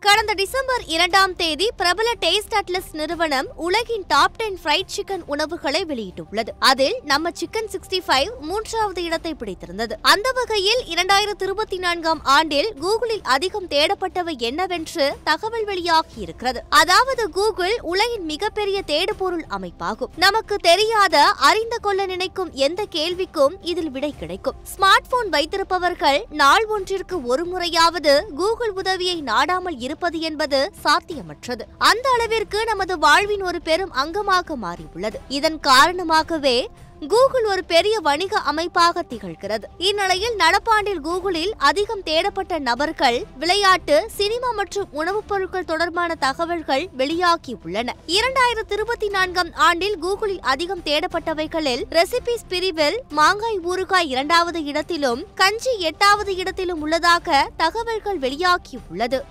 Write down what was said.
கடந்த டிசம்பர் இரண்டாம் தேதி பிரபல டேஸ்ட் அட்லஸ் நிறுவனம் உலகின் டாப் டென் ஃப்ரைட் சிக்கன் உணவுகளை வெளியிட்டுள்ளது அதில் நம்ம சிக்கன் சிக்ஸ்டி ஃபைவ் மூன்றாவது இடத்தை பிடித்திருந்தது அந்த வகையில் இரண்டாயிரத்தி இருபத்தி நான்காம் ஆண்டில் கூகுளில் அதிகம் தேடப்பட்டவை என்னவென்று தகவல் வெளியாகி இருக்கிறது அதாவது கூகுள் உலகின் மிகப்பெரிய தேடுபொருள் அமைப்பாகும் நமக்கு தெரியாத அறிந்து கொள்ள நினைக்கும் எந்த கேள்விக்கும் இதில் விடை கிடைக்கும் ஸ்மார்ட் போன் வைத்திருப்பவர்கள் நாள் ஒன்றிற்கு ஒரு முறையாவது கூகுள் உதவியை நாடாமல் இருப்பது என்பது சாத்தியமற்றது அந்த அளவிற்கு நமது வாழ்வின் ஒரு பெரும் அங்கமாக மாறியுள்ளது இதன் காரணமாகவே கூகுள் ஒரு பெரிய வணிக அமைப்பாக திகழ்கிறது இந்நிலையில் நடப்பாண்டில் கூகுளில் அதிகம் தேடப்பட்ட நபர்கள் விளையாட்டு சினிமா மற்றும் உணவுப் பொருட்கள் தொடர்பான தகவல்கள் வெளியாகி உள்ளன இரண்டாயிரத்தி இருபத்தி நான்காம் ஆண்டில் கூகுளில் அதிகம் தேடப்பட்டவைகளில் ரெசிபிஸ் பிரிவில் மாங்காய் ஊறுகாய் இரண்டாவது இடத்திலும் கஞ்சி எட்டாவது இடத்திலும் உள்ளதாக தகவல்கள் வெளியாகியுள்ளது